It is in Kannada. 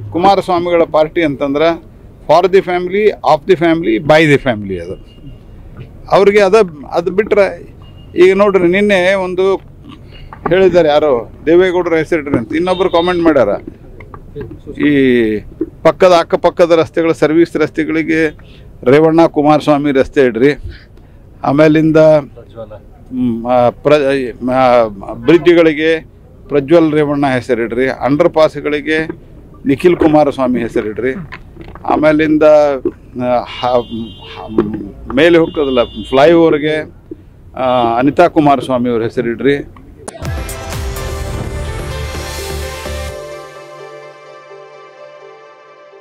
ಕುಮಾರಸ್ವಾಮಿಗಳ ಪಾರ್ಟಿ ಅಂತಂದ್ರೆ for the family of the family by the family ಅದು ಅವ್ರಿಗೆ ಅದ ಅದು ಬಿಟ್ಟರೆ ಈಗ ನೋಡ್ರಿ ನಿನ್ನೆ ಒಂದು ಹೇಳಿದ್ದಾರೆ ಯಾರೋ ದೇವೇಗೌಡರ ಹೆಸರಿಟ್ರಿ ಅಂತ ಇನ್ನೊಬ್ರು ಕಾಮೆಂಟ್ ಮಾಡ್ಯಾರ ಈ ಪಕ್ಕದ ಅಕ್ಕಪಕ್ಕದ ರಸ್ತೆಗಳ ಸರ್ವಿಸ್ ರಸ್ತೆಗಳಿಗೆ ರೇವಣ್ಣ ಕುಮಾರಸ್ವಾಮಿ ರಸ್ತೆ ಇಡ್ರಿ ಆಮೇಲಿಂದ ಮ್, ಆ, ಪ್ರ ಆ, ಬ್ರಿಡ್ಜ್ಗಳಿಗೆ ಪ್ರಜ್ವಲ್ ರೇವಣ್ಣ ಹೆಸರಿಡ್ರಿ ಅಂಡರ್ ಪಾಸ್ಗಳಿಗೆ ನಿಖಿಲ್ ಕುಮಾರಸ್ವಾಮಿ ಹೆಸರಿಡ್ರಿ ಆಮೇಲಿಂದ ಆ, ಹ- ಹ- ಮೇಲೆ ಹೋಗ್ತದಲ್ಲ ಫ್ಲೈಓವರ್ಗೆ ಅನಿತಾ ಕುಮಾರಸ್ವಾಮಿ ಅವ್ರ ಹೆಸರಿಡ್ರಿ